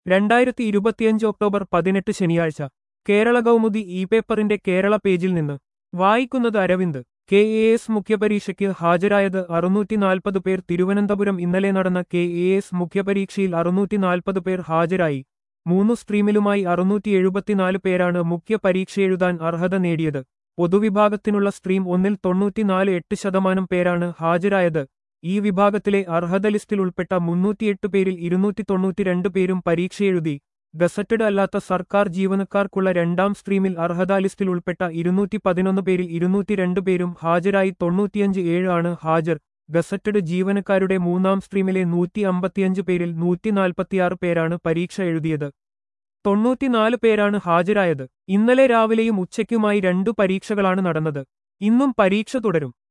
രണ്ടായിരത്തി ഇരുപത്തിയഞ്ച് ഒക്ടോബർ പതിനെട്ട് ശനിയാഴ്ച കേരള കൗമുദി ഇ പേപ്പറിന്റെ കേരള പേജിൽ നിന്ന് വായിക്കുന്നത് അരവിന്ദ് കെ എ എസ് മുഖ്യപരീക്ഷയ്ക്ക് ഹാജരായത് അറുന്നൂറ്റി നാൽപ്പത് പേർ തിരുവനന്തപുരം ഇന്നലെ നടന്ന കെ എ എസ് മുഖ്യപരീക്ഷയിൽ അറുന്നൂറ്റി നാൽപ്പത് പേർ ഹാജരായി മൂന്നു സ്ട്രീമിലുമായി അറുന്നൂറ്റി എഴുപത്തിനാല് പേരാണ് മുഖ്യ പരീക്ഷ എഴുതാൻ അർഹത നേടിയത് പൊതുവിഭാഗത്തിനുള്ള സ്ട്രീം ഒന്നിൽ തൊണ്ണൂറ്റിനാല് എട്ട് ശതമാനം പേരാണ് ഹാജരായത് ഈ വിഭാഗത്തിലെ അർഹത ലിസ്റ്റിൽ ഉൾപ്പെട്ട മുന്നൂറ്റിയെട്ട് പേരിൽ ഇരുന്നൂറ്റി തൊണ്ണൂറ്റിരണ്ട് പേരും പരീക്ഷ എഴുതി ഗസറ്റഡ് അല്ലാത്ത സർക്കാർ ജീവനക്കാർക്കുള്ള രണ്ടാം സ്ട്രീമിൽ അർഹതാ ലിസ്റ്റിൽ ഉൾപ്പെട്ട ഇരുന്നൂറ്റി പതിനൊന്ന് പേരിൽ ഇരുന്നൂറ്റിരണ്ട് പേരും ഹാജരായി തൊണ്ണൂറ്റിയഞ്ച് ഏഴ് ആണ് ഹാജർ ഗസറ്റഡ് ജീവനക്കാരുടെ മൂന്നാം സ്ട്രീമിലെ നൂറ്റി അമ്പത്തിയഞ്ച് പേരിൽ നൂറ്റി നാൽപ്പത്തിയാറ് പേരാണ് പരീക്ഷ എഴുതിയത് തൊണ്ണൂറ്റിനാല് പേരാണ് ഹാജരായത് ഇന്നലെ രാവിലെയും ഉച്ചയ്ക്കുമായി രണ്ടു പരീക്ഷകളാണ് നടന്നത് ഇന്നും പരീക്ഷ തുടരും